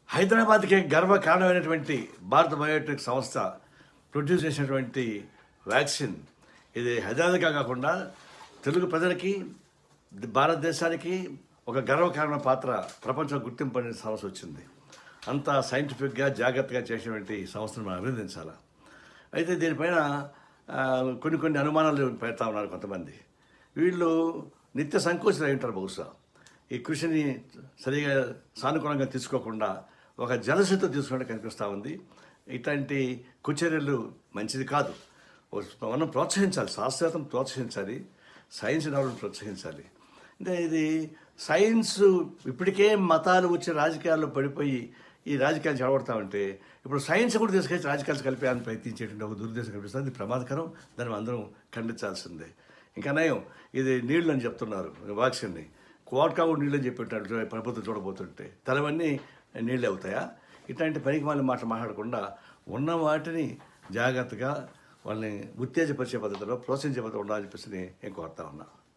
హైదరాబాద్కి గర్వ కారణమైనటువంటి భారత బయోటెక్ సంస్థ ప్రొడ్యూస్ చేసినటువంటి వ్యాక్సిన్ ఇది హైదరాబాద్గా కాకుండా తెలుగు ప్రజలకి భారతదేశానికి ఒక గర్వకారణ పాత్ర ప్రపంచం గుర్తింపు అనే సంస్థ వచ్చింది అంత సైంటిఫిక్గా జాగ్రత్తగా చేసినటువంటి సంస్థను మనం అభినందించాలి అయితే దీనిపైన ఆ, కొన్ని కొన్ని అనుమానాలు పెడతా ఉన్నారు కొంతమంది వీళ్ళు నిత్య సంకోచం అయి ఉంటారు బహుశా ఈ కృషిని సరిగా సానుకూలంగా తీసుకోకుండా ఒక జలసితో తీసుకున్నట్టు కనిపిస్తూ ఉంది ఇట్లాంటి కుచర్యలు మంచిది కాదు మనం ప్రోత్సహించాలి శాస్త్రవేత్తం ప్రోత్సహించాలి సైన్స్ డెవలప్ ప్రోత్సహించాలి అంటే ఇది సైన్స్ ఇప్పటికే మతాలు వచ్చి రాజకీయాల్లో పడిపోయి ఈ రాజకీయాలు చెడగొడతా ఉంటే ఇప్పుడు సైన్స్ కూడా తీసుకొచ్చి రాజకీయాలు కలిపేయాలని ప్రయత్నించేటువంటి ఒక దురుద్దేశం కనిపిస్తుంది ఇది ప్రమాదకరం దాన్ని అందరం ఖండించాల్సిందే ఇంకా నయం ఇది నీళ్ళు అని చెప్తున్నారు వ్యాక్సిన్ని కోట్కా కూడా నీళ్ళు అని చెప్పేటట్టు ప్రభుత్వం చూడబోతుంటే తలవన్నీ నీళ్ళు అవుతాయా ఇట్లాంటి పనికి వాళ్ళ మాటలు మాట్లాడకుండా ఉన్న వాటిని జాగ్రత్తగా వాళ్ళని ఉత్తేజపరిచే పద్ధతిలో ప్రోత్సహించే పద్ధతిలో ఉండాలని చెప్పేసి నేను కోరుతా ఉన్నా